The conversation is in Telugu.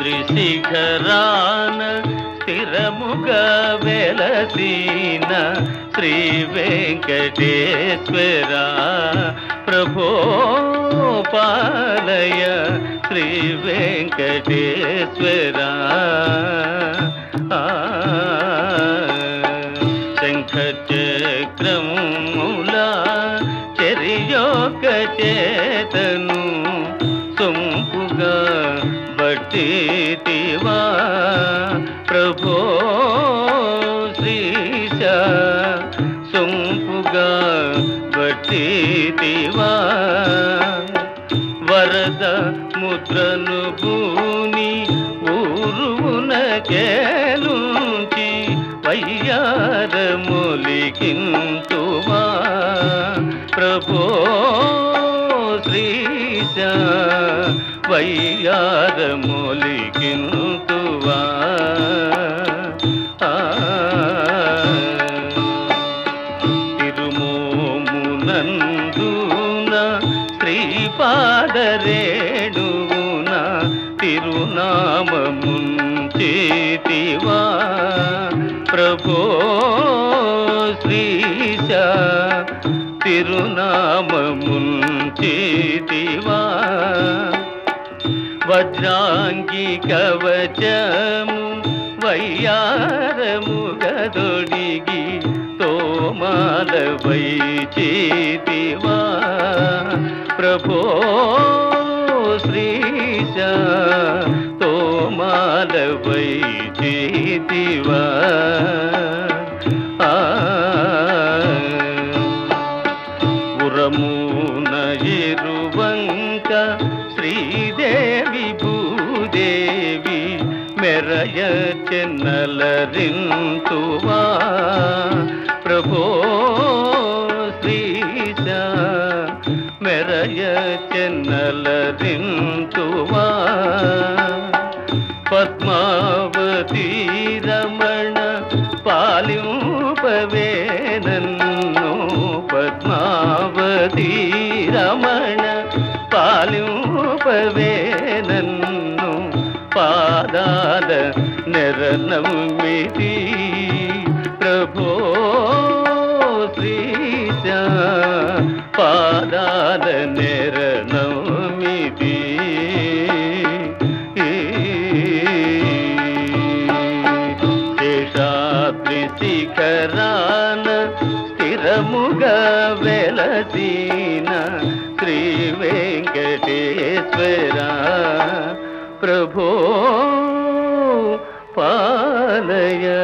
శేషాద్రి శిఖరాన స్థిరముగా వెలసీన శ్రీ వెంకటేశ్వర ప్రభో పాలయ శ్రీ వెంకటేశ్వర ఆ, శంఖ చక్రములా చెరియొక చేతను సొంపుగా బట్టివా ప్రభో శ్రీశ సొంపుగా బట్టివా వరద ముద్రను భూని ఊరువున కేలుంచి వయ్యార మొలికింతువా ప్రభో శ్రీశ వయ్యార మొలికింతువా ఆ తిరుమోమునందున శ్రీపాదరేణువున తిరునామముంచేతివా ప్రభో శ్రీశ తిరునామముంచేతివా వజ్రాంగి కవచము వయ్యారము గదొడిగి తోమాల వైచేతివా ప్రభో శ్రీశ తోమాల వైచేతివా ఆ ఉరమున ఎరువంక శ్రీదేవి భూదేవి మెరయ చెన్నలరింతువా ప్రభో శ్రీశ మెరయ చెన్నలరింతువా పద్మావతి రమణ పాలింపవే నన్ను పద్మావతి రమణ పాలింపవే నన్ను పాదాల నెరనమ్మిది ప్రభో శ్రీశ పాదాల నెరనమ్మిది శేషాద్రి శిఖరాన స్థిరముగా వెలసీన శ్రీ వెంకటేశ్వర ప్రభో పాలయ